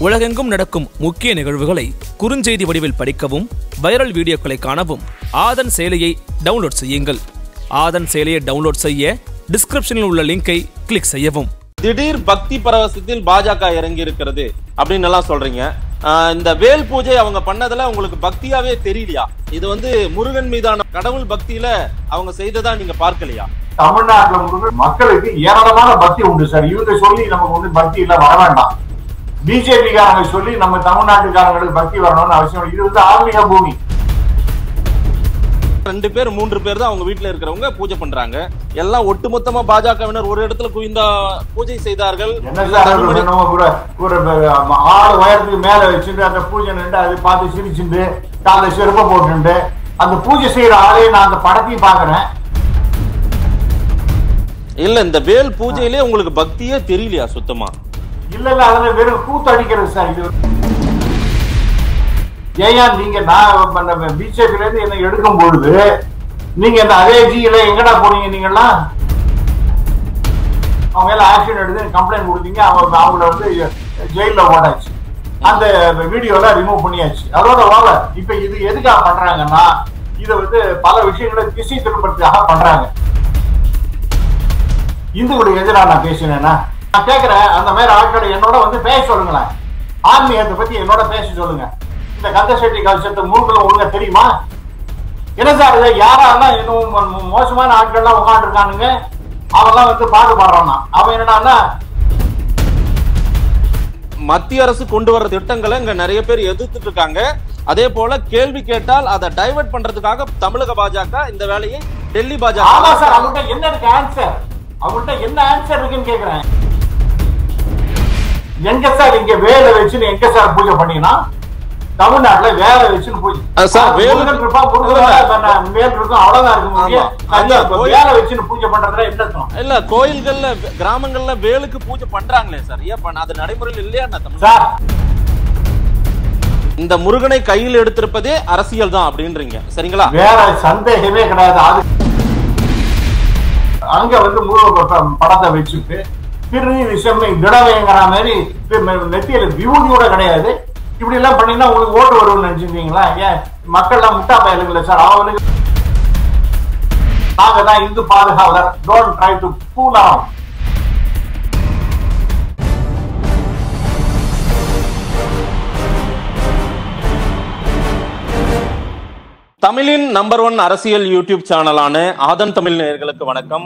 உலகெங்கும் நடக்கும் முக்கிய நிகழ்வுகளை குறுஞ்செய்தி வடிவில் படிக்கவும் வைரல் வீடியோக்களை காணவும் ஆதன் செயலியை டவுன்லோட் செய்யுங்கள் ஆதன் செயலியை டவுன்லோட் செய்ய டிஸ்கிரிப்ஷனில் உள்ள லிங்கை கிளிக் செய்யவும் திடீர் பக்தி பரவசத்தில் பாஜக இறங்கி இருக்கிறது அப்படின்னு எல்லாம் சொல்றீங்க ஆஹ் இந்த வேல் பூஜை அவங்க பண்ணதுல உங்களுக்கு பக்தியாவே தெரியலையா இது வந்து முருகன் மீதான கடவுள் பக்தியில அவங்க செய்ததா நீங்க பார்க்கலையா தமிழ்நாட்டுல முழுக்க மக்களுக்கு ஏராளமான பக்தி உண்டு சார் இவங்க சொல்லி நமக்கு வந்து பக்தி இல்ல வர வேண்டாம் பிஜேபி காரங்க சொல்லி நம்ம தமிழ்நாட்டுக்காரங்களுக்கு பக்தி வரணும்னு அவசியம் இல்லை. இது வந்து ஆன்மீக பூமி ரெண்டு பேர் மூன்று பேர் தான் அவங்க வீட்டுல இருக்கிறவங்க பூஜை பண்றாங்க எல்லாம் ஒட்டுமொத்தமா பாஜகவினர் ஒரு இடத்துல குவிந்த பூஜை செய்தார்கள் என்ன சார் அது தள்ளுபடி- நம்ம ஒரு ஒரு ஆறு உயரத்துக்கு மேல வச்சுட்டு அந்த பூஜை நின்று அதை பார்த்து சிரிச்சுட்டு காலை செருப்பை போட்டுட்டு அந்த பூஜை செய்யற ஆளே நான் அந்த படத்தையும் பாக்குறேன் இல்ல இந்த வேல் பூஜையிலே உங்களுக்கு பக்தியே தெரியலையா சுத்தமா இல்ல இல்ல அதுல வெறும் கூத்தடிக்கிறது சார் இது ஏயா நீங்க நான் பிஜேபில இருந்து என்ன எடுக்கும் பொழுது நீங்க இந்த அதே ஜியில எங்கடா போனீங்க நீங்கெல்லாம் அவங்க எல்லாம் ஆக்ஷன் எடுத்து கம்ப்ளைண்ட் கொடுத்தீங்க அவங்க அவங்கள வந்து ஜெயில ஓடாச்சு அந்த வீடியோல ரிமூவ் பண்ணியாச்சு அதோட ஓல இப்ப இது எதுக்காக பண்றாங்கன்னா இதை வந்து பல விஷயங்களை திசை திரும்பறதுக்காக பண்றாங்க இந்துக்களுக்கு எதிராக நான் பேசினேன்னா நான் கேட்கிறேன் அந்த மாதிரி ஆட்களை என்னோட வந்து பேச சொல்லுங்களேன் ஆன்மீகத்தை பத்தி என்னோட பேச சொல்லுங்க இந்த கந்த செட்டி கல்ச்சத்தை மூணுல ஒழுங்கா தெரியுமா என்ன சார் இது யாரெல்லாம் இன்னும் மோ- மோ- மோசமான ஆட்கள்லாம் உட்காந்துருக்கானுங்க அவெல்லாம் வந்து பாட்டு பாடுறான்னா அவன் என்னடான்னா மத்திய அரசு கொண்டு வர திட்டங்களை இங்க நிறைய பேர் எதிர்த்துட்டு இருக்காங்க அதே போல கேள்வி கேட்டால் அதை டைவர்ட் பண்றதுக்காக தமிழக பாஜக இந்த வேலையை டெல்லி ஆமா சார் பாஜக அவங்கள்ட்ட என்ன இருக்கு ஆன்சர் அவங்கள்ட்ட என்ன ஆன்சர் இருக்குன்னு கேக்குறேன் எங்க சார் இங்க வேலை வச்சுன்னு எங்க சார் பூஜை பண்ணீங்கன்னா தமிழ்நாட்டுல வேலை வச்சுன்னு பூஜை அஹ் சார், அது வேலு- முருகன் இருப்பா, முருகன் இல்ல. இருப்பா, வேல் இருக்கும் அவ்வளவுதான் இருக்க முடியும் ஆமா. அது அந்த இப்ப கோயில்- வேலை வச்சுன்னு பூஜை பண்றதுல என்ன அர்த்தம் இல்ல கோயில்கள்ல கிராமங்கள்ல வேலுக்கு பூஜை பண்றாங்களே சார் ஏன் பண்ண அது நடைமுறையில் இல்லையா என்ன தமிழ் சார் இந்த முருகனை கையில் எடுத்திருப்பதே அரசியல் தான் அப்படின்றீங்க சரிங்களா வேற சந்தேகமே கிடையாது அது அங்க வந்து முருக ப- படத்தை வச்சுட்டு திருநீர் செம்மை திடவைங்கிற மாதிரி தி- நெத்தியில விபூதியோட கிடையாது இப்படி எல்லாம் பண்ணீங்கன்னா உங்களுக்கு ஓட்டு வரும்னு நினைச்சிருக்கீங்களா ஏன் மக்கள்லாம் முட்டா பயலுங்களே சார் அவங்களுக்கு நாங்க தான் இந்து பாதுகாவலர் டோன்ட் ட்ரை டு கூல் ஆகும் தமிழின் நம்பர் ஒன் அரசியல் யூடியூப் சேனலான ஆதன் தமிழ் நேயர்களுக்கு வணக்கம்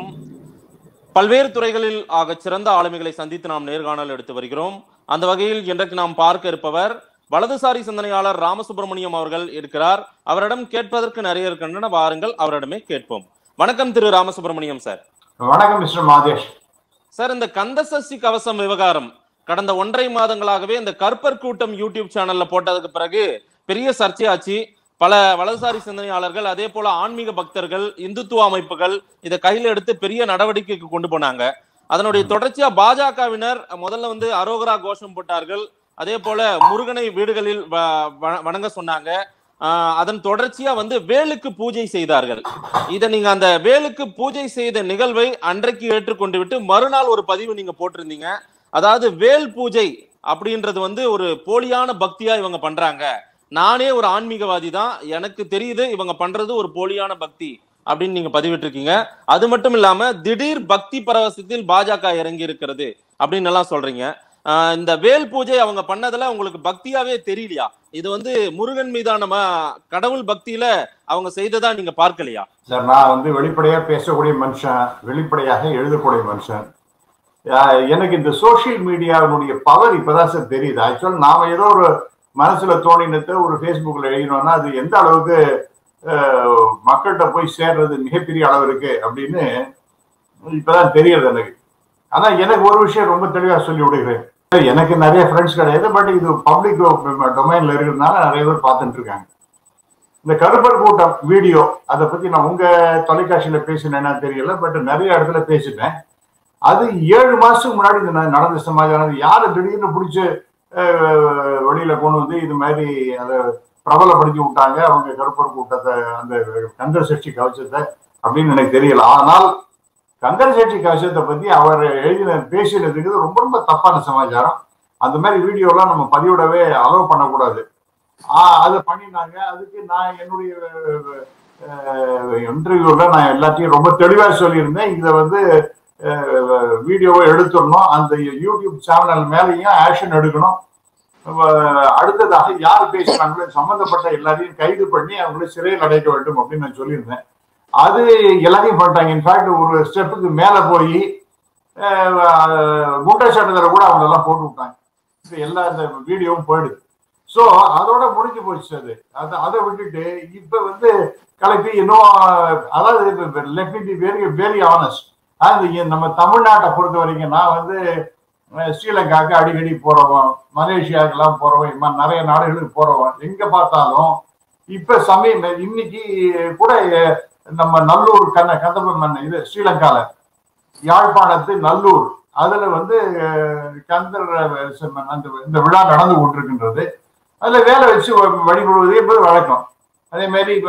பல்வேறு துறைகளில் ஆக சிறந்த ஆளுமைகளை சந்தித்து நாம் நேர்காணல் எடுத்து வருகிறோம் அந்த வகையில் இன்றைக்கு நாம் பார்க்க இருப்பவர் வலதுசாரி சிந்தனையாளர் ராமசுப்பிரமணியம் அவர்கள் இருக்கிறார் அவரிடம் கேட்பதற்கு நிறைய இருக்கின்றன வாருங்கள் அவரிடமே கேட்போம் வணக்கம் திரு ராமசுப்பிரமணியம் சார் வணக்கம் மிஸ்டர் மாதேஷ் சார் இந்த கந்தசஷ்டி கவசம் விவகாரம் கடந்த ஒன்றரை மாதங்களாகவே இந்த கற்பர் கூட்டம் யூடியூப் சேனல்ல போட்டதுக்கு பிறகு பெரிய சர்ச்சையாச்சு பல வலதுசாரி சிந்தனையாளர்கள் அதே போல ஆன்மீக பக்தர்கள் இந்துத்துவ அமைப்புகள் இதை கையில எடுத்து பெரிய நடவடிக்கைக்கு கொண்டு போனாங்க அதனுடைய தொடர்ச்சியா பாஜகவினர் முதல்ல வந்து அரோகரா கோஷம் போட்டார்கள் அதே போல முருகனை வீடுகளில் வ- வ- வணங்க சொன்னாங்க ஆஹ் அதன் தொடர்ச்சியா வந்து வேலுக்கு பூஜை செய்தார்கள் இதை நீங்க அந்த வேலுக்கு பூஜை செய்த நிகழ்வை அன்றைக்கு ஏற்றுக்கொண்டு விட்டு மறுநாள் ஒரு பதிவு நீங்க போட்டிருந்தீங்க அதாவது வேல் பூஜை அப்படின்றது வந்து ஒரு போலியான பக்தியா இவங்க பண்றாங்க நானே ஒரு ஆன்மீகவாதி தான் எனக்கு தெரியுது இவங்க பண்றது ஒரு போலியான பக்தி அப்படின்னு நீங்க பதிவிட்டிருக்கீங்க அது மட்டும் இல்லாம திடீர் பக்தி பரவசத்தில் பாஜக இறங்கி இருக்கிறது அப்படின்னு எல்லாம் சொல்றீங்க ஆஹ் இந்த வேல் பூஜை அவங்க பண்ணதுல உங்களுக்கு பக்தியாவே தெரியலையா இது வந்து முருகன் மீதான ம- கடவுள் பக்தியில அவங்க செய்ததா நீங்க பார்க்கலையா சார் நான் வந்து வெளிப்படையா பேசக்கூடிய மனுஷன் வெளிப்படையாக எழுதக்கூடிய மனுஷன் ஆஹ் எனக்கு இந்த சோஷியல் மீடியாவினுடைய பவர் இப்பதான் சார் தெரியுது ஆக்சுவல் நாம ஏதோ ஒரு மனசுல தோணினத்தை ஒரு ஃபேஸ்புக்ல எழுதினோம்னா அது எந்த அளவுக்கு ஆஹ், மக்கள்கிட்ட போய் சேர்றது மிகப்பெரிய அளவு இருக்கு அப்படின்னு இப்பதான் தெரியுது எனக்கு ஆனா எனக்கு ஒரு விஷயம் ரொம்ப தெளிவா சொல்லி விடுகிறேன் எனக்கு நிறைய ஃப்ரெண்ட்ஸ் கிடையாது பட் இது பப்ளிக் டொமைன்ல இருக்கிறதுனால நிறைய பேர் பார்த்துட்டு இருக்காங்க இந்த கருப்பர் கூட்டம் வீடியோ அதை பத்தி நான் உங்க தொலைக்காட்சியில பேசினேன்னா தெரியல பட் நிறைய இடத்துல பேசிட்டேன் அது ஏழு மாசத்துக்கு முன்னாடி இந்த ந- நடந்த சமாச்சாரம் யாரை திடீர்னு பிடிச்சி வெளியில கொண்டு வந்து இது மாதிரி அதை பிரபலப்படுத்தி விட்டாங்க அவங்க கருப்பர் கூட்டத்தை அந்த கந்தர் சஷ்டி கவச்சத்தை அப்படின்னு எனக்கு தெரியல ஆனால் கந்தர் சஷ்டி கவசத்தை பத்தி அவர் எழுதின பேசினதுக்கு ரொம்ப ரொம்ப தப்பான சமாச்சாரம் அந்த மாதிரி வீடியோலாம் நம்ம பதிவிடவே அலோவ் பண்ணக்கூடாது ஆஹ் அதை பண்ணினாங்க அதுக்கு நான் என்னுடைய இன்டர்வியூல நான் எல்லாத்தையும் ரொம்ப தெளிவா சொல்லியிருந்தேன் இதை வந்து வீடியோவை எடுத்துடணும் அந்த யூடியூப் சேனல் மேலேயும் ஆக்ஷன் எடுக்கணும் அஹ் அடுத்ததாக யார் பேசுறாங்களோ சம்பந்தப்பட்ட எல்லாரையும் கைது பண்ணி அவங்களை சிறையில் அடைக்க வேண்டும் அப்படின்னு நான் சொல்லியிருந்தேன் அது எல்லாத்தையும் பண்ணிட்டாங்க இன்ஃபேக்ட் ஒரு ஸ்டெப்புக்கு மேல போய் குண்டை சட்டத்தில் கூட அவங்க எல்லாம் போட்டு விட்டாங்க இப்போ எல்லா இந்த வீடியோவும் போயிடுது ஸோ அதோட முடிஞ்சு போச்சு அது அதை அதை விட்டுட்டு இப்போ வந்து கலப்பி இன்னும் அதாவது let me be very very honest அது நம்ம தமிழ்நாட்டை பொறுத்த வரைக்கும் நான் வந்து அஹ், ஸ்ரீலங்காவுக்கு அடிக்கடி போறவன் மலேசியாவுக்கெல்லாம் போறவன் இது மாதிரி நிறைய நாடுகளுக்கு போறவன் எங்க பார்த்தாலும் இப்ப சமயம் இன்னைக்கு கூட அஹ், நம்ம நல்லூர் கண்ண கந்தபம்மன் இது ஸ்ரீலங்கால யாழ்ப்பாணத்து நல்லூர் அதுல வந்து அஹ், கந்தர் அஹ், செம்மன் அந்த இந்த விழா நடந்து கொண்டிருக்கின்றது அதுல வேலை வச்சு வ- வழிபடுவது என்பது வழக்கம் அதே மாதிரி இப்ப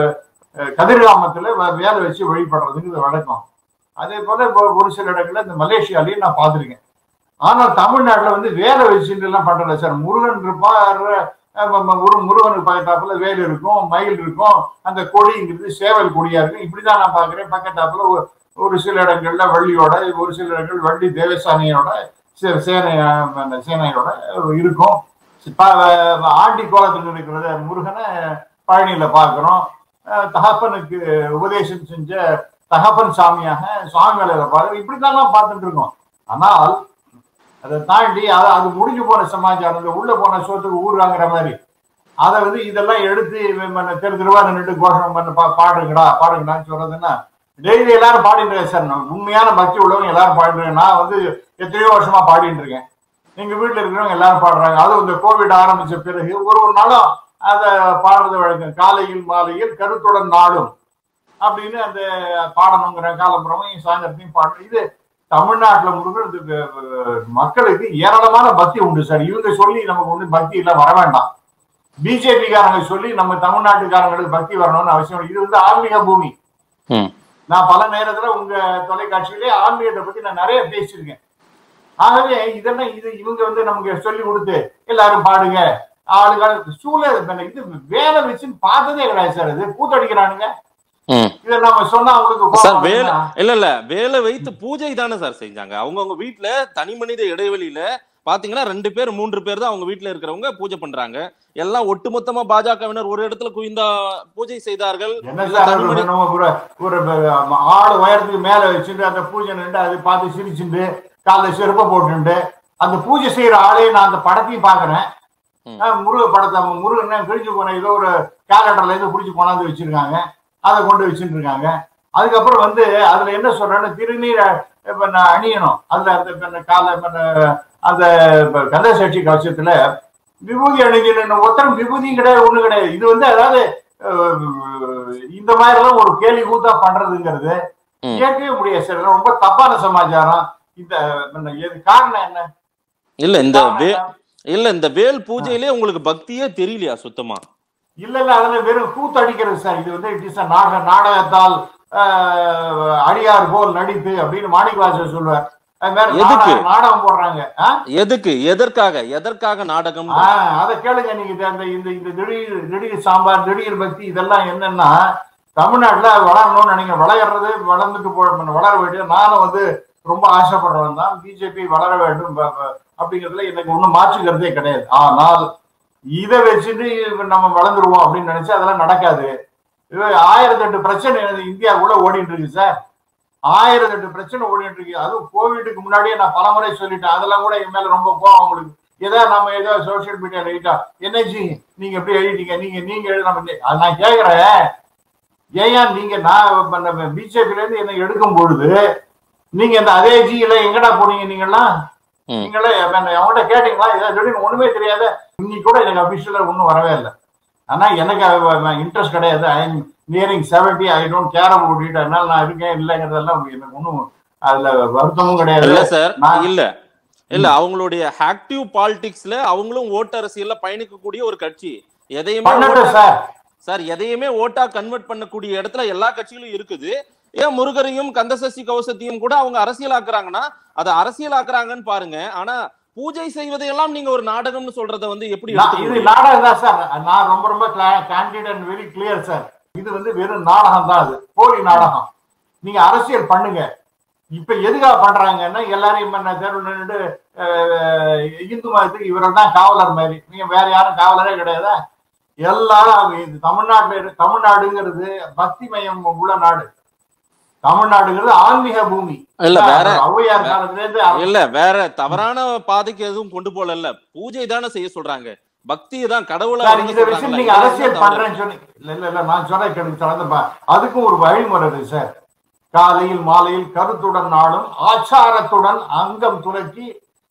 அஹ், கதிர்காமத்துல வ- வேலை வச்சு வழிபடுறதுங்கிறது வழக்கம் அதே போல இப்போ ஒரு சில இடங்கள்ல இந்த மலேசியாலையும் நான் பார்த்திருக்கேன் ஆனா தமிழ்நாட்டுல வந்து வேலை வச்சுட்டு எல்லாம் பண்றல சார் முருகன் இருப்பார் அஹ் ம- ம- ஒரு முருகனுக்கு பக்கத்தாப்புல வேல் இருக்கும் மயில் இருக்கும் அந்த கொடிங்கிறது சேவல் கொடியா இருக்கும் இப்படிதான் நான் பாக்குறேன் பக்கத்தாப்புல ஒரு- ஒரு சில இடங்கள்ல வள்ளியோட ஒரு சில இடங்கள் வள்ளி தேவசானியோட சே- சேனை அஹ், அந்த சேனையோட இருக்கும் ப- ஆண்டி கோலத்தில் இருக்கிறத முருகனை பழனியில பார்க்கிறோம் அஹ், தகப்பனுக்கு உபதேசம் செஞ்ச தகப்பன் சாமியாக சுவாமி வேலையில பார்க்கிறோம் இப்படிதான் பார்த்துட்டு இருக்கோம் ஆனால் அதை தாண்டி அது அது முடிஞ்சு போன சமாச்சாரம் இந்த உள்ள போன சோத்துக்கு ஊருங்கிற மாதிரி அதை வந்து இதெல்லாம் எடுத்து இவன் பண்ண தெரு தெருவா நின்றுட்டு கோஷம் பண்ண பா பாடுங்கடா பாடுங்கடான்னு சொல்றதுன்னா டெய்லி எல்லாரும் பாடிட்டு இருக்கேன் சார் நான் உண்மையான பக்தி உள்ளவங்க எல்லாரும் பாடிட்டு இருக்கேன் நான் வந்து எத்தனையோ வருஷமா பாடிட்டு இருக்கேன் எங்க வீட்டுல இருக்கிறவங்க எல்லாரும் பாடுறாங்க அதுவும் இந்த கோவிட் ஆரம்பிச்ச பிறகு ஒரு ஒரு நாளும் அதை பாடுறது வழக்கம் காலையில் மாலையில் கருத்துடன் நாடும் அப்படின்னு அந்த பாடணுங்கிற காலப்புறமும் சாயந்தரத்தையும் பாடணும் இது தமிழ்நாட்டுல முருகன் இது, அஹ், மக்களுக்கு ஏராளமான பக்தி உண்டு சார் இவங்க சொல்லி நமக்கு ஒண்ணு பக்தி இல்ல வர வேண்டாம் பிஜேபி காரங்க சொல்லி நம்ம தமிழ்நாட்டுக்காரங்களுக்கு பக்தி வரணும்னு அவசியம் இல்லை. இது வந்து ஆன்மீக பூமி ம். நான் பல நேரத்துல உங்க தொலைக்காட்சியிலே ஆன்மீகத்தை பத்தி நான் நிறைய பேசியிருக்கேன் ஆகவே இதெல்லாம் இது இவங்க வந்து நமக்கு சொல்லி கொடுத்து எல்லாரும் பாடுங்க ஆளுங்க சூழல் இது வேலை வச்சுன்னு பார்த்ததே கிடையாது சார் இது கூத்தடிக்கிறானுங்க ம். இதை நம்ம சொன்னா அவங்களுக்கு சார் கோபம் வேலை வருமா? இல்ல இல்ல வேலை வைத்து பூஜை தானே சார் செஞ்சாங்க அவங்கவங்க வீட்டுல தனி மனித இடைவெளியில பாத்தீங்கன்னா ரெண்டு பேர் மூன்று பேர் தான் அவங்க வீட்டுல இருக்கிறவங்க பூஜை பண்றாங்க எல்லாம் ஒட்டுமொத்தமா பாஜகவினர் ஒரு இடத்துல குவிந்தா பூஜை செய்தார்கள் என்ன இல்ல சார் தனி ஒரு மனி- நம்ம ஒரு ஒரு ப- ஆள் உயரத்துக்கு மேல வச்சுட்டு அந்த பூஜை நின்று அதை பார்த்து சிரிச்சுட்டு காலைல செருப்பை போட்டுட்டு அந்த பூஜை செய்யற ஆளையும் நான் அந்த படத்தையும் பாக்குறேன் ம். அஹ் முருக படத்தை முருகன் கிழிச்சு போன ஏதோ ஒரு கேலண்டர்ல இருந்து பிடிச்சி கொண்டாந்து வச்சிருக்காங்க அதை கொண்டு வச்சுட்டு இருக்காங்க அதுக்கப்புறம் வந்து அதுல என்ன சொல்றேன்னு திருநீரை இப்ப நான் அணியணும் அதுல அந்த இப்ப இந்த கால இப்ப இந்த அந்த இப்ப கந்த சஷ்டி கவசத்துல விபூதி அணிஞ்சிடணும் ஒருத்தரும் விபூதியும் கிடையாது ஒண்ணு கிடையாது இது வந்து அதாவது அஹ், இந்த மாதிரி எல்லாம் ஒரு கேலி கூத்தா பண்றதுங்கிறது ம். ஏற்கவே முடியாது சார் இதெல்லாம் ரொம்ப தப்பான சமாச்சாரம் இந்த இந்த எது- காரணம் என்ன இல்ல இந்த காரணம் வே என்ன? இல்ல இந்த வேல் பூஜையிலே உங்களுக்கு பக்தியே தெரியலையா சுத்தமா இல்ல இல்ல அதுல வெறும் கூத்து அடிக்கிறது சார் இது வந்து இட் இஸ் நாக நாடகத்தால் ஆஹ், அடியார் போல் நடித்து அப்படின்னு மாணிக்கவாசர் சொல்லுவார் அது மாதிரி எதுக்கு? நாடகம் நாடகம் போடுறாங்க ஆ? எதுக்கு எதற்காக எதற்காக நாடகம் ஆ, அதை கேளுங்க நீங்க இது அந்த இந்த இந்த திடீர் திடீர் சாம்பார் திடீர் பக்தி இதெல்லாம் என்னன்னா தமிழ்நாட்டுல வளரணும்னு நினைக்கிறேன் வளர்றது வளர்ந்துட்டு போ வளர வேண்டியது நானும் வந்து ரொம்ப ஆசைப்படுறவன் தான் பிஜேபி வளர வேண்டும் ப- ப- அப்படிங்கிறதுல எனக்கு ஒன்றும் மாற்றுக்கிறதே கிடையாது ஆனால் இதை வச்சுட்டு நம்ம வளர்ந்துருவோம் அப்படின்னு நினைச்சு அதெல்லாம் நடக்காது இது ஆயிரத்தி எட்டு பிரச்சனை இந்தியாவுக்குள்ள ஓடிட்டு இருக்கு சார் ஆயிரத்தி எட்டு பிரச்சனை ஓடிட்டு இருக்கு அதுவும் கோவிடுக்கு முன்னாடியே நான் பலமுறை சொல்லிட்டேன் அதெல்லாம் கூட என் மேல ரொம்ப கோவம் உங்களுக்கு ஏதோ நம்ம ஏதோ சோசியல் மீடியால எழுதிட்டா என்னஜி நீங்க எப்படி எழுதிட்டீங்க நீங்க நீங்க எழுதாம அது நான் கேக்குறேன் ஏயா நீங்க நான் பிஜேபில இருந்து என்ன எடுக்கும் பொழுது நீங்க இந்த அதே ஜியில எங்கடா போனீங்க நீங்கெல்லாம் ம். நீங்களே அவங்கள்ட்ட கேட்டீங்களா ஏதாவது திடீர்னு ஒண்ணுமே தெரியாத இன்னைக்கு கூட எனக்கு அபிஷியலா ஒன்றும் வரவே இல்லை ஆனா எனக்கு இன்ட்ரெஸ்ட் கிடையாது I am nearing seventy I don't care about it அதனால நான் இருக்கேன் இல்லைங்கிறதெல்லாம் எனக்கு ஒன்றும் அதுல வருத்தமும் கிடையாது இல்ல சார் நான்- இல்ல இல்ல அவங்களுடைய ஆக்டிவ் பாலிடிக்ஸ்ல அவங்களும் ஓட்டு அரசியல்ல பயணிக்கக்கூடிய ஒரு கட்சி எதையுமே பண்ணட்டும் ஓட்டா- சார் சார் எதையுமே ஓட்டா கன்வெர்ட் பண்ணக்கூடிய இடத்துல எல்லா கட்சிகளும் இருக்குது ஏன் முருகரையும் கந்தசஷ்டி கவசத்தையும் கூட அவங்க அரசியலாக்குறாங்கன்னா அதை அரசியலாக்குறாங்கன்னு பாருங்க ஆனா பூஜை செய்வதையெல்லாம் நீங்க ஒரு நாடகம்னு சொல்றத வந்து எப்படி நான் எடுத்துக்க இது முடியும்? நாடகம் தான் சார் நான் ரொம்ப ரொம்ப candid and very clear sir இது வந்து வெறும் நாடகம் தான் அது போலி நாடகம் நீங்க அரசியல் பண்ணுங்க இப்ப எதுக்காக பண்றாங்கன்னா எல்லாரையும் பண்ண தேர்வு நின்று இந்து மதத்துக்கு இவர்கள் தான் காவலர் மாதிரி நீங்க வேற யாரும் காவலரே கிடையாதா எல்லாரும் இது தமிழ்நாட்டுல இரு- தமிழ்நாடுங்கிறது பக்தி மயம் உள்ள நாடு தமிழ்நாடுங்கிறது ஆன்மீக பூமி இல்ல வேற ஔவையார் காலத்துல இருந்து இல்ல வேற தவறான பாதைக்கு எதுவும் கொண்டு போல பூஜை தானே செய்ய சொல்றாங்க பக்தி தான் கடவுளா சார், வந்து இந்த விஷயம் சொல்றாங்கல்ல, நீங்க இதுல அரசியல் என்ன தவறு? பண்றேன்னு சொன்னீங்க இல்ல இல்ல இல்ல நான் சொன்ன கேள்வி சார் அந்த ப- அதுக்கும் ஒரு வழிமுறை இருக்கு சார் காலையில் மாலையில் கருத்துடன் நாளும் ஆச்சாரத்துடன் அங்கம் துலக்கி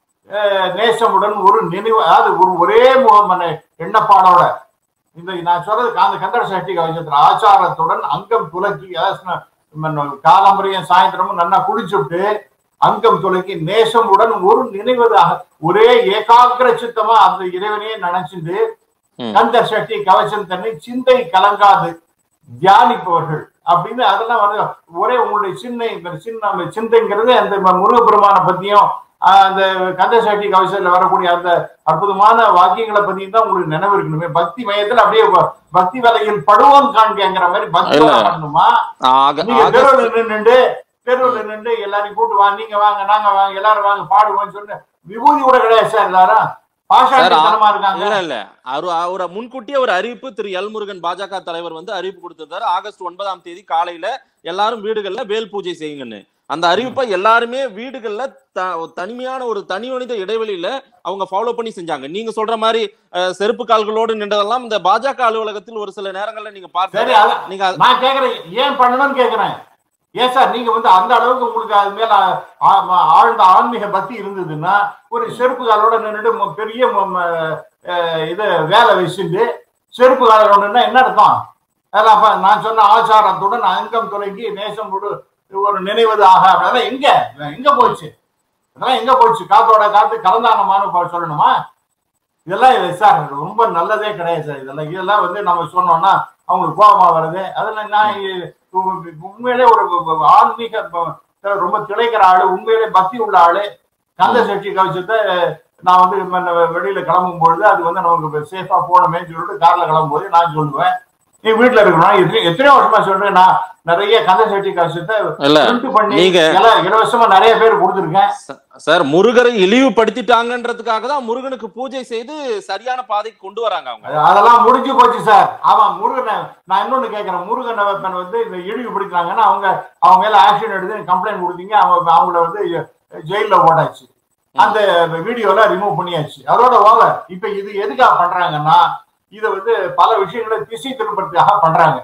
அஹ், நேசமுடன் ஒரு நினைவு அதாவது ஒரு ஒரே முகமன எண்ணப்பாடோட இந்த நான் சொல்றது அந்த கந்தர சஷ்டி கவசத்துல ஆச்சாரத்துடன் அங்கம் துலக்கி அதாவது சொன்ன- மன்ன- காலம்பரையும் சாயந்தரமும் நல்லா குடிச்சுட்டு அங்கம் துலக்கி நேசமுடன் ஒரு நினைவதாக ஒரே ஏகாகிர சித்தமா அந்த இறைவனையே நினைச்சிட்டு ம். கந்த சக்தி கவசம் தன்னை சிந்தை கலங்காது தியானிப்பவர்கள் அப்படின்னு அதெல்லாம் வந்து ஒரே உங்களுடைய சின்ன இந்த சின்ன சிந்தைங்கிறது அந்த முருகப்பெருமானை பத்தியும் ஆஹ், அந்த கந்த சக்தி கவசத்துல வரக்கூடிய அந்த அற்புதமான வாக்கியங்களை பத்தியும் தான் உங்களுக்கு நினைவு இருக்கணுமே பக்தி மையத்துல அப்படியே ப- பக்தி வலையில் படுவோம் காண்கிற மாதிரி பக்தி இல்ல. வலை பண்ணணுமா ஆக- நீங்க ஆகஸ்ட் தெருவில் நின்று தெருவில் நின்று எல்லாரையும் கூட்டு வாங்க நீங்க வாங்க நாங்க வாங்க எல்லாரும் வாங்க பாடுவோம்னு சொன்ன விபூதி கூட கிடையாது சார் எல்லாரும் பாஷாட்டத்தனமா இருக்காங்க இல்ல இல்ல அவரு அவரை முன்கூட்டியே ஒரு அறிவிப்பு திரு எல் முருகன் பாஜக தலைவர் வந்து அறிவிப்பு கொடுத்திருந்தாரு ஆகஸ்ட் ஒன்பதாம் தேதி காலையில எல்லாரும் வீடுகள்ல வேல் பூஜை செய்யுங்கன்னு அந்த அறிவிப்பை எல்லாருமே வீடுகள்ல த- தனிமையான ஒரு தனி மனித இடைவெளியில அவங்க ஃபாலோ பண்ணி செஞ்சாங்க நீங்க சொல்ற மாதிரி அஹ், செருப்பு கால்களோடு நின்றதெல்லாம் இந்த பாஜக அலுவலகத்தில் ஒரு சில நேரங்கள்ல நீங்க சரி பார்த்து அத- நீங்க அது- நான் கேக்குறேன் ஏன் பண்ணணும்னு கேக்குறேன் ஏன் சார் நீங்க வந்து அந்த அளவுக்கு உங்களுக்கு அது மேல ஆ- ஆ- ஆழ்ந்த ஆன்மீக பக்தி இருந்ததுன்னா ஒரு செருப்பு காலோட நின்றுட்டு ம- பெரிய ம- ம- அஹ் இது வேலை வச்சுட்டு செருப்பு காலோட நின்னா என்ன அர்த்தம் அதெல்லாம் அப்ப நான் சொன்ன ஆச்சாரத்துடன் அங்கம் துலங்கி நேசம் கொடு ஒரு நினைவது ஆக அதெல்லாம் எங்க எங்க போச்சு அதெல்லாம் எங்க போச்சு காத்தோட காத்து கலந்தானமான்னு ப- சொல்லணுமா இதெல்லாம் இது சார் ரொம்ப நல்லதே கிடையாது சார் இதெல்லாம் இதெல்லாம் வந்து நம்ம சொன்னோம்னா அவங்களுக்கு கோபமா வருது அதெல்லாம் நான் இ- உ- உண்மையிலே ஒரு ஒரு ஆன்மீக ப- ரொம்ப திளைக்கிற ஆளு உண்மையிலே பக்தி உள்ள ஆளு கந்த சஷ்டி கவசத்தை நான் வந்து ம- வெளியில கிளம்பும் பொழுது அது வந்து நமக்கு சேஃபா போகணுமேன்னு சொல்லிட்டு கார்ல கிளம்பும் போது நான் சொல்லுவேன் நீ வீட்டுல இருக்கணும் எத்தனை எத்தனையோ வருஷமா சொல்றேன் நான் நிறைய கந்த சஷ்டி கவசத்தை இல்ல print பண்ணி நீங்க இல- இலவசமா நிறைய பேர் கொடுத்துருக்கேன் ச- சார் முருகரை இழிவுபடுத்திட்டாங்கன்றதுக்காக தான் முருகனுக்கு பூஜை செய்து சரியான பாதைக்கு கொண்டு வராங்க அவங்க அது- அதெல்லாம் முடிஞ்சு போச்சு சார் ஆமா முருகனை நான் இன்னொன்னு கேட்கிறேன் முருகன் வெப்பன் வந்து இந்த இழிவுபடுத்தினாங்கன்னா அவங்க அவங்க மேல ஆக்ஷன் எடுத்து கம்ப்ளைண்ட் கொடுத்தீங்க அவங்க அவங்கள வந்து ஜெயில ஓடாச்சு அந்த வீடியோல ரிமூவ் பண்ணியாச்சு அதோட ஓவர் இப்ப இது எதுக்காக பண்றாங்கன்னா இதை வந்து பல விஷயங்களை திசை திருப்பறதுக்காக பண்றாங்க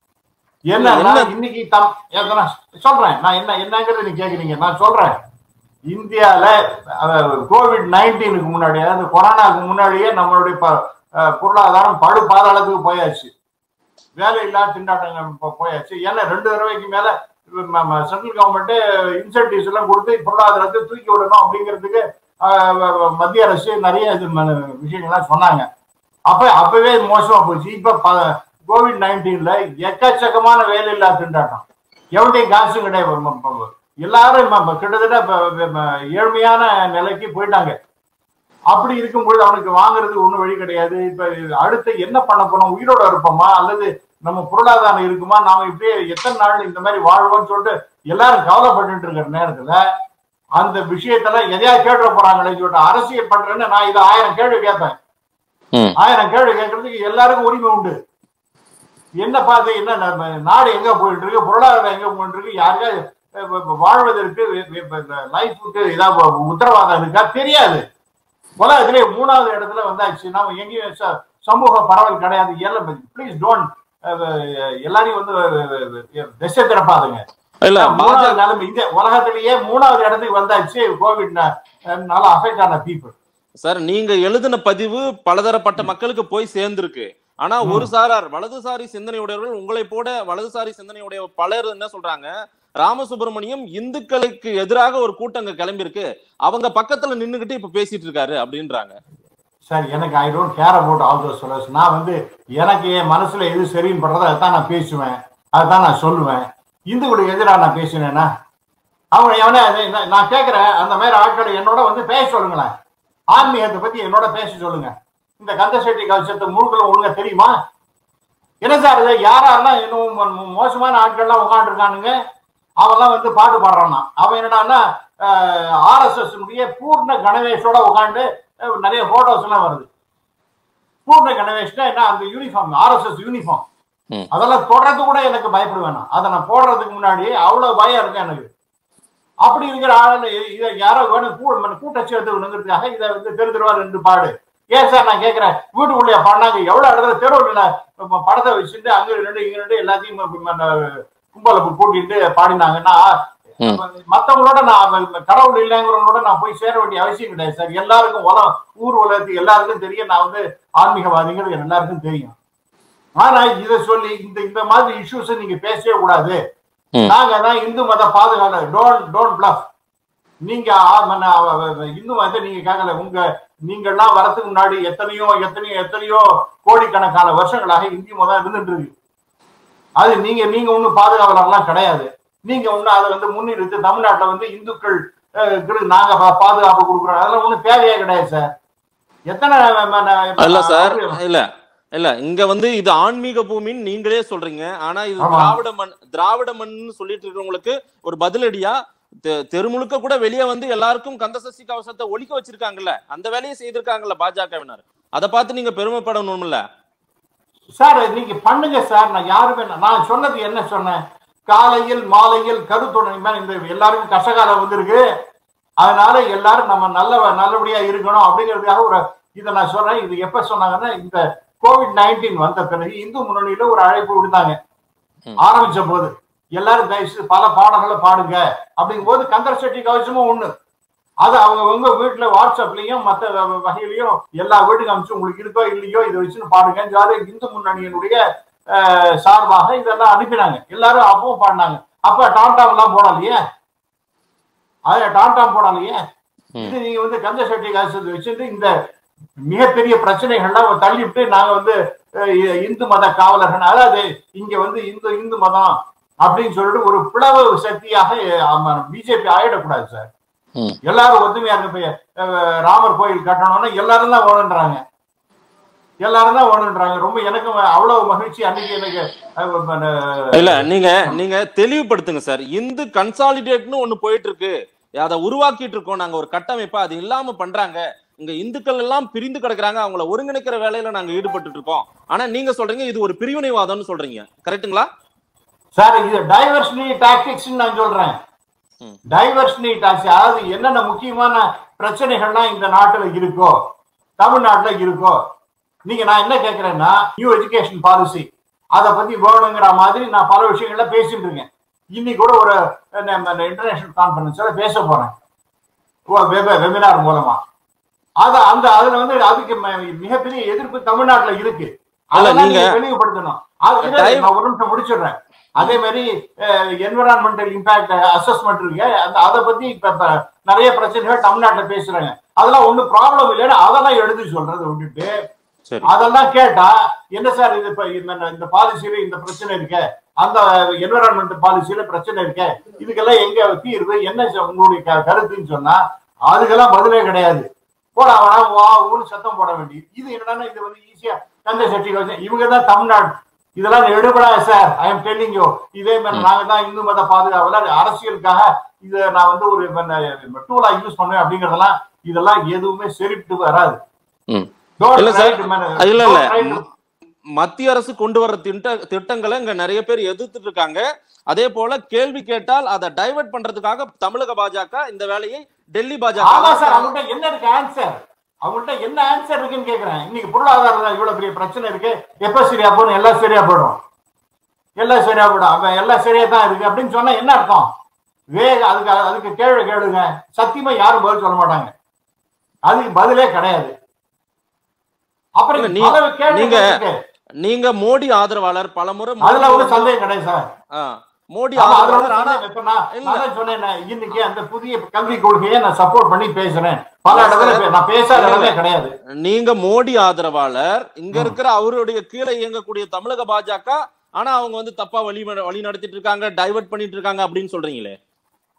என்னன்னா என்ன? இன்னைக்கு தம் ஏங்க நான் சொல்றேன் நான் என்ன என்னங்கிறது நீங்க கேக்குறீங்க நான் சொல்றேன் இந்தியால கோவிட் நைன்டீனுக்கு முன்னாடி அதாவது கொரோனாக்கு முன்னாடியே நம்மளுடைய ப- அஹ், பொருளாதாரம் படு பாதாளத்துக்கு போயாச்சு வேலை இல்லாத திண்டாட்டங்கள் போ- போயாச்சு ஏன்னா ரெண்டு தடவைக்கு மேல சென்ட்ரல் கவர்மெண்ட் இன்சென்டிவ்ஸ் எல்லாம் கொடுத்து பொருளாதாரத்தை தூக்கி விடணும் அப்படிங்கிறதுக்கு அஹ், வ- வ- மத்திய அரசு நிறைய இது ம- விஷயங்கள்லாம் சொன்னாங்க அப்ப அப்பவே இது மோசமா போச்சு இப்ப கோவிட் நைன்டீன்ல எக்கச்சக்கமான வேலை இல்லாத திண்டாட்டம் எவன்டையும் காசும் கிடையாது ம- ம- எல்லாரும் ம- ம- கிட்டத்தட்ட இப்ப ம- ஏழ்மையான நிலைக்கு போயிட்டாங்க அப்படி இருக்கும்பொழுது அவனுக்கு வாங்குறதுக்கு ஒண்ணும் வழி கிடையாது இப்ப அடுத்து என்ன பண்ண போறோம் உயிரோட இருப்போமா அல்லது நம்ம பொருளாதாரம் இருக்குமா நாம இப்படியே எத்தனை நாள் இந்த மாதிரி வாழ்வோம்னு சொல்லிட்டு எல்லாரும் கவலைப்பட்டு இருக்கிற நேரத்துல அந்த விஷயத்தெல்லாம் எதையா கேட்டுற போறாங்களே சொல்லிட்டு அரசியல் பண்றேன்னு நான் இதை ஆயிரம் கேள்வி கேட்பேன் ம். ஆயிரம் கேள்வி கேட்கறதுக்கு எல்லாருக்கும் உரிமை உண்டு என்ன பார்த்து என்ன நம்ம நாடு எங்க போயிட்டு இருக்கு பொருளாதாரம் எங்க போயிட்டு இருக்கு யாருக்கா அஹ், வ- வாழ்வதற்கு லைஃபுக்கு ஏதாவது உத்தரவாதம் இருக்கா தெரியாது உலகத்திலே மூணாவது இடத்துல வந்தாச்சு நாம எங்கேயும் ச- சமூக பரவல் கிடையாது எல்லாம் ப்ளீஸ் டோன்ட் எல்லாரையும் வந்து அஹ், திசை திறப்பாதுங்க இல்ல மூணாவது பாஜக நிலைமை இந்த உலகத்திலேயே மூணாவது இடத்துக்கு வந்தாச்சு கோவிட் அஃபெக்ட் ஆன பீப்புள் சார் நீங்க எழுதின பதிவு பலதரப்பட்ட மக்களுக்கு போய் சேர்ந்திருக்கு ஆனா ம். ஒரு சாரார் வலதுசாரி சிந்தனையுடையவர்கள் உங்களை போட வலதுசாரி சிந்தனையுடைய பலர் என்ன சொல்றாங்க ராமசுப்பிரமணியம் இந்துக்களுக்கு எதிராக ஒரு கூட்டம் அங்க கிளம்பியிருக்கு அவங்க பக்கத்துல நின்னுகிட்டு இப்ப பேசிட்டு இருக்காரு அப்படின்றாங்க சார் எனக்கு I don't care about all those சொல்லஸ் நான் வந்து எனக்கு என் மனசுல எது சரின்னு படுறதோ அதான் நான் பேசுவேன் அதான் நான் சொல்லுவேன் இந்துக்களுக்கு எதிராக நான் பேசினேன்னா அவங்க எவனே அது- நான் நான் கேட்கிறேன் அந்த மாதிரி ஆட்களை என்னோட வந்து பேச சொல்லுங்களேன் ஆன்மீகத்தை பத்தி என்னோட பேச சொல்லுங்க இந்த கந்த செட்டி கவசத்தை முழுக்களும் ஒழுங்கா தெரியுமா என்ன சார் இது யாரெல்லாம் இன்னும் மோ- மோ- மோசமான ஆட்கள்லாம் உட்காந்துருக்கானுங்க அவன்லாம் வந்து பாட்டு பாடுறானா அவன் என்னடான்னா ஆர்எஸ்எஸ் பூர்ண கணவேஷோட உட்காந்து நிறைய போட்டோஸ் எல்லாம் வருது பூர்ண கணவேஷ்னா என்ன அந்த யூனிஃபார்ம் ஆர்எஸ்எஸ் யூனிஃபார்ம் ம். அதெல்லாம் தொடர்ந்து கூட எனக்கு பயப்படுவேன் நான். அதை நான் போடுறதுக்கு முன்னாடி அவ்வளவு பயம் இருக்கு எனக்கு அப்படி இருக்கிற ஆளு இதை யாரோ வேணும் கூ கூட்டச்சி எடுத்துக்கணுங்கிறதுக்காக இதை வந்து தெரு தெருவா ரெண்டு பாடு ஏன் சார் நான் கேட்கிறேன் வீட்டுக்குள்ளேயே பண்ணாங்க எவ்வளவு இடத்துல தெருவில் படத்தை வச்சுட்டு அங்க ரெண்டு இங்க ரெண்டு எல்லாத்தையும் ம- ம- ம- கும்பல கூட்டிட்டு பாடினாங்கன்னா ம். மத்தவங்களோட நான் கடவுள் இல்லைங்கிறவங்களோட நான் போய் சேர வேண்டிய அவசியம் கிடையாது சார் எல்லாருக்கும் உலகம் ஊர் உலகத்துக்கு எல்லாருக்கும் தெரியும் நான் வந்து ஆன்மீகவாதிங்கிறது எல்லாருக்கும் தெரியும் ஆனா இதை சொல்லி இந்த இந்த மாதிரி இஷ்யூஸ் நீங்க பேசவே கூடாது ம். நாங்க தான் இந்து மத பாதுகாவலர் டோன்ட் டோன்ட் பிளஃப் நீங்க ஆ- மன- அவ- அவ- இந்து மதத்தை நீங்க கேட்கல உங்க நீங்கள்லாம் வரதுக்கு முன்னாடி எத்தனையோ எத்தனையோ எத்தனையோ கோடிக்கணக்கான வருஷங்களாக இந்திய மதம் இருந்துட்டு இருக்கு அது நீங்க நீங்க ஒண்ணும் பாதுகாவலர்லாம் கிடையாது நீங்க ஒண்ணு அதை வந்து முன்னிறுத்தி தமிழ்நாட்டுல வந்து இந்துக்கள் அஹ், க்கு நாங்க பா- பாதுகாப்பு கொடுக்குறோம் அதெல்லாம் ஒண்ணும் தேவையே கிடையாது சார் எத்தனை ம- ம- இல்ல சார் இல்ல இல்ல இங்க வந்து இது ஆன்மீக பூமின்னு நீங்களே சொல்றீங்க ஆனா இது ஆமா. திராவிட மண் திராவிட மண்னு சொல்லிட்டு இருக்கவங்களுக்கு ஒரு பதிலடியா தெ- தெருமுழுக்க கூட வெளியே வந்து எல்லாருக்கும் கந்தசஷ்டி கவசத்தை ஒழிக்க வச்சிருக்காங்கல்ல அந்த வேலையை செய்திருக்காங்கல்ல பாஜகவினர் அதை பார்த்து நீங்க பெருமைப்படணும்ல சார் நீங்க பண்ணுங்க சார் நான் யாருமே நான் சொன்னது என்ன சொன்னேன் காலையில் மாலையில் கருத்துணை மேல இந்த எல்லாருக்கும் கஷ்டகாலம் வந்திருக்கு அதனால எல்லாரும் நம்ம நல்ல நல்லபடியா இருக்கணும் அப்படிங்கிறதுக்காக ஒரு இதை நான் சொல்றேன் இது எப்ப சொன்னாங்கன்னா இந்த கோவிட் நைன்டீன் வந்த பிறகு இந்து முன்னணியில ஒரு அழைப்பு விடுத்தாங்க ம். ஆரம்பிச்ச போது எல்லாரும் தயவுசெய்து பல பாடல்களை பாடுங்க அப்படிங்கும் போது கந்தர் செட்டி கவசமும் ஒண்ணு அது அவங்க உங்க வீட்டுல வாட்ஸ்அப்லயும் மத்த வ- வகையிலயும் எல்லா வீட்டுக்கும் அனுப்பிச்சு உங்களுக்கு இருக்கோ இல்லையோ இதை வச்சுன்னு பாடுங்க ஜாதி இந்து முன்னணியினுடைய அஹ், சார்பாக இதெல்லாம் அனுப்பினாங்க எல்லாரும் அப்பவும் பாடினாங்க அப்ப டான்டாம் எல்லாம் போடலையே அது டான்டாம் போடலையே ம். இது நீங்க வந்து கந்த செட்டி காசு வச்சுட்டு இந்த மிகப்பெரிய பிரச்சனைகள்லாம் தள்ளிவிட்டு நாங்க வந்து அஹ், இ- இந்து மத காவலர்கள் அதாவது இங்க வந்து இந்து இந்து மதம் அப்படின்னு சொல்லிட்டு ஒரு பிளவு சக்தியாக பிஜேபி ஆயிடக்கூடாது சார் ம். எல்லாரும் ஒத்துமையா இருக்க போய் அஹ், ராமர் கோயில் கட்டணும்னா எல்லாரும் தான் வேணுன்றாங்க எல்லாரும் தான் வேணுன்றாங்க ரொம்ப எனக்கு அவ்வளவு மகிழ்ச்சி அன்னைக்கு எனக்கு அஹ், அஹ், இல்ல நீங்க நீங்க தெளிவுபடுத்துங்க சார் இந்து கன்சாலிடேட்னு ஒண்ணு போயிட்டு இருக்கு அதை உருவாக்கிட்டு இருக்கோம் நாங்க ஒரு கட்டமைப்பா அது இல்லாம பண்றாங்க இங்க இந்துக்கள் எல்லாம் பிரிந்து கிடக்குறாங்க அவங்கள ஒருங்கிணைக்கிற வேலையில நாங்க ஈடுபட்டு இருக்கோம் ஆனா நீங்க சொல்றீங்க இது ஒரு பிரிவினைவாதம்னு சொல்றீங்க கரெக்ட்டுங்களா சார் இது டைவர்ஷனி டாக்டிக்ஸ் நான் சொல்றேன் ம். டைவர்ஷனி டாக்ஸ் அதாவது என்னென்ன முக்கியமான பிரச்சனைகள்லாம் இந்த நாட்டுல இருக்கோ தமிழ்நாட்டுல இருக்கோ நீங்க நான் என்ன கேட்கிறேன்னா நியூ எஜுகேஷன் பாலிசி அதை பத்தி வேணுங்கிற மாதிரி நான் பல விஷயங்கள்ல பேசிட்டு இருக்கேன் இன்னைக்கு கூட ஒரு இன்டர்நேஷனல் கான்ஃபரன்ஸ்ல பேச போறேன் வெபினார் மூலமா அது அந்த அதுல வந்து அதுக்கு ம- மிகப்பெரிய எதிர்ப்பு தமிழ்நாட்டுல இருக்கு அல்ல, அதெல்லாம் நீங்க- நீங்க தெளிவுபடுத்தணும் அது இல்ல, Time- நான் ஒரு நிமிஷம் முடிச்சிடுறேன் அதே மாதிரி என்விரான்மெண்டல் இம்பாக்ட் அசஸ்மெண்ட் இருக்கு அந்த அதை பத்தி இப்ப இப்ப நிறைய பிரச்சனைகள் தமிழ்நாட்டுல பேசுறாங்க அதெல்லாம் ஒண்ணும் ப்ராப்ளம் இல்லைன்னு அதெல்லாம் எழுதி சொல்றதை விட்டுட்டு சரி அதெல்லாம் கேட்டா என்ன சார் இது இப்ப இந்த- இந்த பாலிசியில இந்த பிரச்சனை இருக்க அந்த என்விரான்மெண்ட் பாலிசியில பிரச்சனை இருக்க இதுக்கெல்லாம் எங்க தீர்வு என்ன சார் உங்களுடைய க- கருத்துன்னு சொன்னா அதுக்கெல்லாம் பதிலே கிடையாது போட வேணா வா ஊன்னு சத்தம் போட வேண்டியது இது என்னன்னா இது வந்து ஈஸியா கந்த செட்டி வச்சு இவங்க தான் தமிழ்நாடு இதெல்லாம் எடுபடாது sir I am telling you இதே மாதிரி நாங்க தான் இந்து மத பாதுகாவலர் அரசியலுக்காக இதை நான் வந்து ஒரு டூலா யூஸ் பண்ணுவேன் அப்படிங்கறதெல்லாம் இதெல்லாம் எதுவுமே செரிட்டு வராது ம். Don't இல்ல try சார், to man- இல்ல இல்ல don't try to- ம- மத்திய அரசு கொண்டு வர்ற திட்ட திட்டங்களை இங்க நிறைய பேர் எதிர்த்துட்டு இருக்காங்க அதே போல கேள்வி கேட்டால் அதை டைவர்ட் பண்றதுக்காக தமிழக பாஜக இந்த வேலையை டெல்லி ஆமா சார் பாஜக அவங்கள்ட்ட என்ன இருக்கு ஆன்சர் அவங்கள்ட்ட என்ன ஆன்சர் இருக்குன்னு கேக்குறேன் இன்னைக்கு பொருளாதாரம் இவ்வளவு பெரிய பிரச்சனை இருக்கு எப்ப சரியா போகணும் எல்லாம் சரியா போயிடும் எல்லாம் சரியா போயிடும் அப்ப எல்லாம் சரியா தான் இருக்கு அப்படின்னு சொன்னா என்ன அர்த்தம் வேக அதுக்கு அதுக்கு கேள்வி கேளுங்க சத்தியமா யாரும் பதில் சொல்ல மாட்டாங்க அதுக்கு பதிலே கிடையாது அப்புறம் இல்ல, நீ- பல கேள்வி நீங்க- இருக்கு. நீங்க மோடி ஆதரவாளர் பலமுறை மோடி அதுல ஒரு வந்து- சந்தேகம் கிடையாது சார் ஆ, மோடி ஆமா, அதுல ஒரு ஆதரவாளர் ஆனா சந்தேகம். இப்ப நான் இல்ல. நான் தான் சொன்னேன் நான் இன்னைக்கு அந்த புதிய கல்வி கொள்கையை நான் சப்போர்ட் பண்ணி பேசுறேன் பல இல்ல, இடத்துல சார். பே- நான் பேசாத இல்ல, இடமே இல்ல. கிடையாது நீங்க மோடி ஆதரவாளர் இங்க ம். இருக்கிற அவருடைய கீழே இயங்கக்கூடிய தமிழக பாஜக ஆனா அவங்க வந்து தப்பா வழி வழி நடத்திட்டு இருக்காங்க டைவர்ட் பண்ணிட்டு இருக்காங்க அப்படின்னு சொல்றீங்களே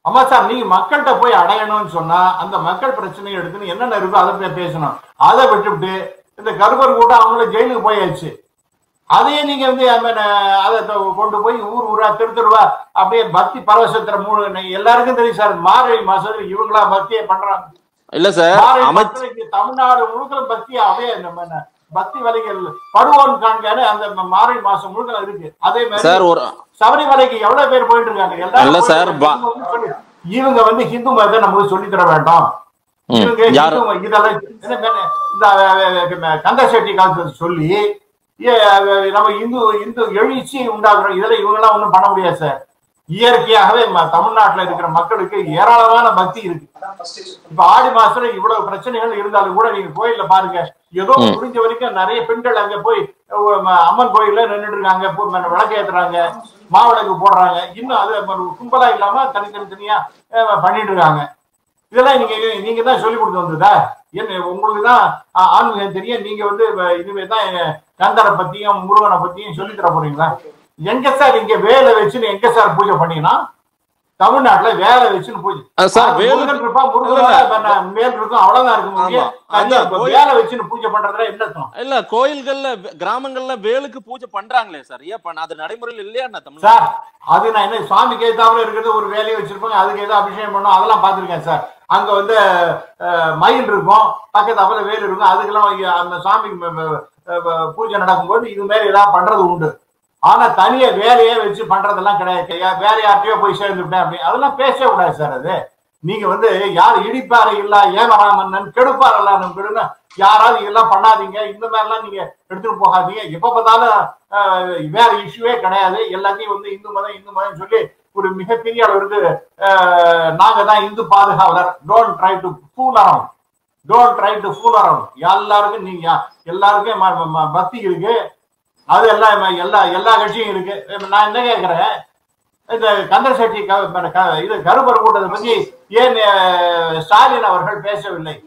ஆமா சார் நீங்க மக்கள்கிட்ட போய் அடையணும்னு சொன்னா அந்த மக்கள் பிரச்சனையை எடுத்துன்னு என்னென்ன இருக்கோ அதை போய் பேசணும் அதை விட்டுவிட்டு இந்த கருப்பர் கூட்டம் அவங்கள ஜெயிலுக்கு போயாச்சு அதையே நீங்க வந்து I mean, அஹ், அதை தொ- கொண்டு போய் ஊர் ஊரா தெரு தெருவா அப்படியே பக்தி பரவசத்துல மூணு எல்லாருக்கும் தெரியும் சார் மார்கழி மாசத்துல இவங்களா பக்தியை பண்றாங்க இல்ல சார் மார்கழி அமைச்சர் மாசத்துல இங்க தமிழ்நாடு முழுக்க பக்தி அப்படியே நம்ம என்ன, பக்தி வலைகள் படுவோன் காண்காரு அந்த ம- மார்கழி மாசம் முழுக்க இருக்கு அதே மாதிரி சார் ஒரு சபரிமலைக்கு எவ்வளவு பேர் போயிட்டு இருக்காங்க எல்லாரும் இல்ல போயிட்டு சார், இருக்காங்க. பா- இவங்க வந்து சொல்லி- இவங்க வந்து ஹிந்து மதத்தை நமக்கு சொல்லி தர வேண்டாம் ம், இவங்க யாரு ஹிந்து ம- இதெல்லாம் என்ன பேரு? இந்த அஹ், அஹ், கந்த செட்டி காலத்துல சொல்லி ஏ, அஹ், நம்ம இந்து இந்து எழுச்சி உண்டாக்குறோம் இதெல்லாம் இவங்க எல்லாம் ஒண்ணும் பண்ண முடியாது சார் இயற்கையாகவே ம- தமிழ்நாட்டுல இருக்கிற மக்களுக்கு ஏராளமான பக்தி இருக்கு இப்ப ஆடி மாசத்துல இவ்வளவு பிரச்சனைகள் இருந்தாலும் கூட நீங்க கோயில்ல பாருங்க ஏதோ ம். முடிஞ்ச வரைக்கும் நிறைய பெண்கள் அங்க போய் அஹ், ம- அம்மன் கோயில்ல நின்றுட்டு இருக்காங்க போய் ம- விளக்கு ஏத்துறாங்க மாவிளக்கு போடுறாங்க இன்னும் அது ம- கும்பலா இல்லாம தனித்தனி தனியா அஹ், பண்ணிட்டு இருக்காங்க இதெல்லாம் நீங்க நீங்க தான் சொல்லி கொடுத்து வந்ததா என்ன உங்களுக்கு தான் ஆ- ஆன்மீகம் தெரியும் நீங்க வந்து வ- இனிமே தான் கந்தரை பத்தியும் முருகனை பத்தியும் சொல்லி தர போறீங்களா எங்க சார் இங்க வேலை வச்சுன்னு எங்க சார் பூஜை பண்ணீங்கன்னா தமிழ்நாட்டுல வேலை வச்சுன்னு பூஜை அஹ் சார் அது வேலு முருகன் இருப்பா முருகன் இல்ல, இப்ப நான் மேல் இருக்கும் அவ்வளவுதான் இருக்கும் ஆமா. முடியும் அதான் இப்ப கோயில்- வேலை வச்சுன்னு பூஜை பண்றதுல என்ன அர்த்தம் இல்ல கோயில்கள்ல வே- கிராமங்கள்ல வேலுக்கு பூஜை பண்றாங்களே சார் ஏன் பண்ண அது நடைமுறையில் இல்லையா என்ன தமிழ் சார் அது நான் என்ன சுவாமிக்கு ஏத்தாப்புல இருக்கிறது ஒரு வேலையை வச்சிருப்பாங்க அதுக்கு ஏதோ அபிஷேகம் பண்ணும் அதெல்லாம் பார்த்திருக்கேன் சார் அங்க வந்து அஹ், மயில் இருக்கும் பக்கத்தாப்புல வேல் இருக்கும் அதுக்கெல்லாம் இங்க அந்த சாமிக்கு ம- ம- அஹ், பூஜை நடக்கும்போது இது மாதிரி ஏதாவது பண்றது உண்டு ஆனா தனியா வேலையே வச்சு பண்றதெல்லாம் கிடையாது யா- வேற யார்கிட்டயோ போய் சேர்ந்துட்டேன் அப்படி அதெல்லாம் பேசவே கூடாது சார் அது நீங்க வந்து யார் இடிப்பாறை இல்ல ஏமராமன்னன் கெடுப்பார் எல்லாம் கெடுங்க யாராவது இதெல்லாம் பண்ணாதீங்க இந்த மாதிரிலாம் நீங்க எடுத்துட்டு போகாதீங்க எப்ப பார்த்தாலும் அஹ், வேற இஷ்யூவே கிடையாது எல்லாத்தையும் வந்து இந்து மதம் இந்து மதம் சொல்லி ஒரு மிகப்பெரிய அளவிற்கு அஹ், நாங்க தான் இந்து பாதுகாவலர் don't try to fool around don't try to fool around எல்லாருக்கும் நீங்க எல்லாருக்கும் ம- ம- பக்தி இருக்கு அது எல்லாம் ம- எல்லா எல்லா கட்சியும் இருக்கு இப்ப நான் என்ன கேட்கிறேன் இந்த கந்தர் செட்டி க- ம- க- இது கருப்பர் கூட்டத்தை பத்தி ஏன் அஹ், ஸ்டாலின் அவர்கள் பேசவில்லை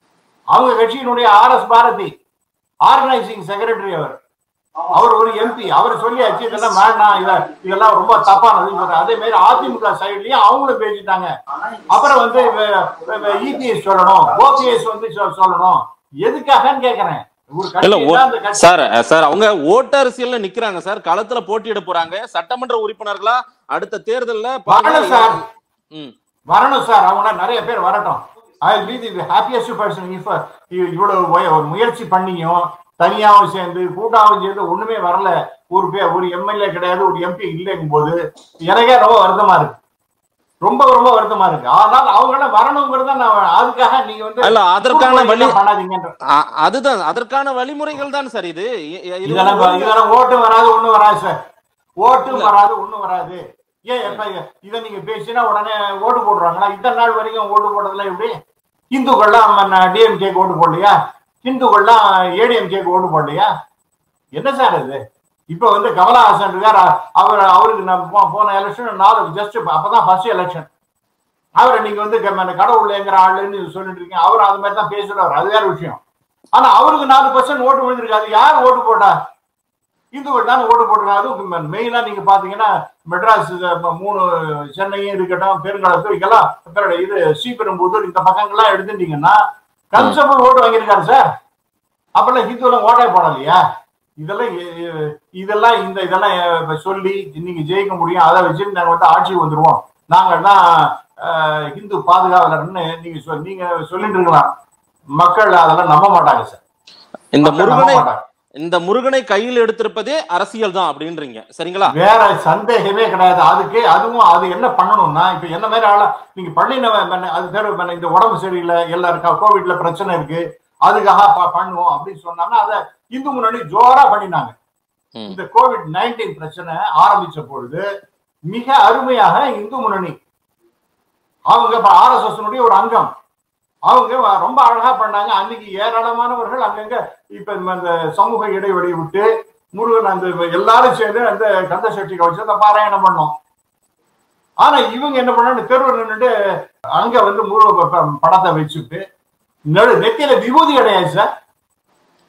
அவங்க கட்சியினுடைய R S Bharathi organising secretary அவர் அவர் ஒரு எம்பி அவர் சொல்லியாச்சு இதெல்லாம் வேண்டாம் இத இதெல்லாம் ரொம்ப தப்பானது சொல்றாரு. அதே மாதிரி அதிமுக சைட்லயும் அவங்களும் பேசிட்டாங்க அப்புறம் வந்து இபிஎஸ் சொல்லணும் ஓபிஎஸ் வந்து சொ- சொல்லணும் எதுக்காகன்னு கேக்குறேன் ஒரு இல்ல கட்சி ஓ- தான் அந்த கட்சி சார் அஹ் சார் அவங்க ஓட்டு அரசியல்ல நிக்கிறாங்க சார் களத்துல போட்டியிட போறாங்க சட்டமன்ற உறுப்பினர்களா அடுத்த தேர்தல்ல வரணும் சார் ம் வரணும் சார் அவங்க நிறைய பேர் வரட்டும் I be the happiest person if இவ்வளவு முய- ஒரு முயற்சி பண்ணியும் தனியாவும் சேர்ந்து கூட்டாவும் சேர்ந்து ஒண்ணுமே வரல ஒரு பே ஒரு எம்எல்ஏ கிடையாது ஒரு எம்பி இல்லைங்கும் போது எனக்கே ரொம்ப வருத்தமா இருக்கு ரொம்ப ரொம்ப வருத்தமா இருக்கு ஆனால் அவங்க எல்லாம் வரணுங்கிறத நான் அதுக்காக நீங்க வந்து இல்ல அதற்கான வழி இதெல்லாம் பண்ணாதீங்கன்ற அ- அதுதான் அதற்கான வழிமுறைகள் தான் சார் இது இ- இ- இது இதெல்லாம் வந்து- இதெல்லாம் ஓட்டும் வராது ஒண்ணும் வராது சார் ஓட்டும் வராது ஒண்ணும் வராது ஏன் எப்ப இதை நீங்க பேசினா உடனே ஓட்டு போடுறாங்களா இத்தனை நாள் வரைக்கும் ஓட்டு போடுறதுல எப்படி இந்துக்கள்லாம் டிஎம்கேக்கு ஓட்டு போடலையா இந்துக்கள்லாம் ஏடிஎம்கேக்கு ஓட்டு போடலையா என்ன சார் இது இப்ப வந்து கமலஹாசன் இருக்கார் அ- அவர் அவருக்கு நான் போ- போன எலெக்ஷன் நாலு ஜஸ்ட் அப்பதான் ஃபர்ஸ்ட் எலெக்ஷன் அவரை நீங்க வந்து க- கடவுள்ங்கிற ஆளுன்னு சொல்லிட்டு இருக்கீங்க அவர் அது மாதிரி தான் பேசுறாரு அது வேற விஷயம் ஆனா அவருக்கு நாலு பர்சன்ட் ஓட்டு விழுந்திருக்கு அது யார் ஓட்டு போட்டா இந்துக்கள் தானே ஓட்டு போட்டுருக்காங்க அது மெயினா நீங்க பாத்தீங்கன்னா மெட்ராஸ் இது ம- மூணு சென்னையும் இருக்கட்டும் பெருங்கலத்தூர் இங்கெல்லாம் பிறகு இது ஸ்ரீபெரும்புதூர் இந்த பக்கங்கள்லாம் எடுத்துட்டீங்கன்னா கன்சபிள் ஓட்டு வாங்கியிருக்காரு சார் அப்பெல்லாம் ஹிந்துலாம் ஓட்டே போடலையா இதெல்லாம் எ- எ- இதெல்லாம் இந்த இதெல்லாம் எ- சொல்லி நீங்க ஜெயிக்க முடியும் அதை வச்சு நாங்க வந்து ஆட்சிக்கு வந்துருவோம் நாங்கள் தான் அஹ், இந்து பாதுகாவலர்னு நீங்க சொல் நீங்க சொல்லிட்டு இருக்கலாம் மக்கள் அதெல்லாம் நம்ப மாட்டாங்க சார் இந்த மக்கள் நம்ப முருகனை மாட்டாங்க இந்த முருகனை கையில் எடுத்திருப்பதே அரசியல் தான் அப்படின்றீங்க சரிங்களா வேற சந்தேகமே கிடையாது அதுக்கு அதுவும் அது என்ன பண்ணணும்னா இப்ப என்ன மாதிரி ஆளா நீங்க பள்ளின அது பேர் பண்ண இந்த உடம்பு சரியில்லை எல்லாருக்கும் கோவிட்ல பிரச்சனை இருக்கு அதுக்காக ப- பண்ணுவோம் அப்படின்னு சொன்னாங்கன்னா அதை இந்து முன்னணி ஜோரா பண்ணினாங்க ம். இந்த கோவிட் நைன்டீன் பிரச்சனை ஆரம்பிச்ச பொழுது மிக அருமையாக இந்து முன்னணி அவங்க ஆர்எஸ்எஸ் ஒரு அங்கம் அவங்க வ- ரொம்ப அழகா பண்ணாங்க அன்னைக்கு ஏராளமானவர்கள் அங்கங்க இப்ப இந்த- இந்த சமூக இடைவெளி விட்டு முருகன் அந்த எல்லாரும் சேர்ந்து அந்த கந்த சஷ்டிக்கு வச்சு அந்த பாராயணம் பண்ணோம் ஆனா இவங்க என்ன பண்ணாங்க தெருவில் நின்றுட்டு அங்க வந்து முருக ப- ப- படத்தை வச்சுட்டு நடு நெத்தியில விபூதி கிடையாது சார்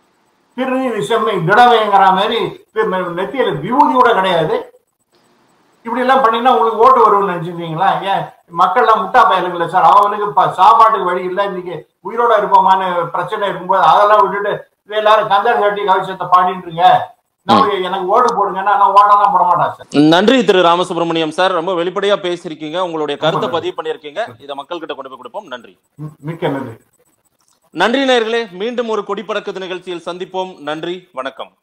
திருநீர் செம்மை திடவைங்கிற மாதிரி தி- நெத்தியில விபூதி கூட கிடையாது இப்படி எல்லாம் பண்ணீங்கன்னா உங்களுக்கு ஓட்டு வரும்னு நினைச்சிருக்கீங்களா ஏன் மக்கள்லாம் முட்டா பயலுங்கள சார் அவனுக்கு ப- சாப்பாட்டுக்கு வழி இல்லை இன்னைக்கு உயிரோட இருப்போமான்னு பிரச்சனை இருக்கும்போது அதெல்லாம் விட்டுட்டு இது எல்லாரும் கந்தர் கட்டி கவிச்சத்தை பாடிட்டுருங்க நம்ம எனக்கு ஓட்டு போடுங்கன்னா நான் ஓட்டெல்லாம் போட மாட்டேன் சார் நன்றி திரு ராமசுப்ரமணியம் சார் ரொம்ப வெளிப்படையா பேசியிருக்கீங்க உங்களுடைய கருத்தை ஆமாம். பதிவு பண்ணியிருக்கீங்க இதை மக்கள் கிட்ட கொண்டு போய் கொடுப்போம் நன்றி மி- மிக்க நன்றி நன்றி நேயர்களே மீண்டும் ஒரு கொடி பறக்குது நிகழ்ச்சியில் சந்திப்போம் நன்றி வணக்கம்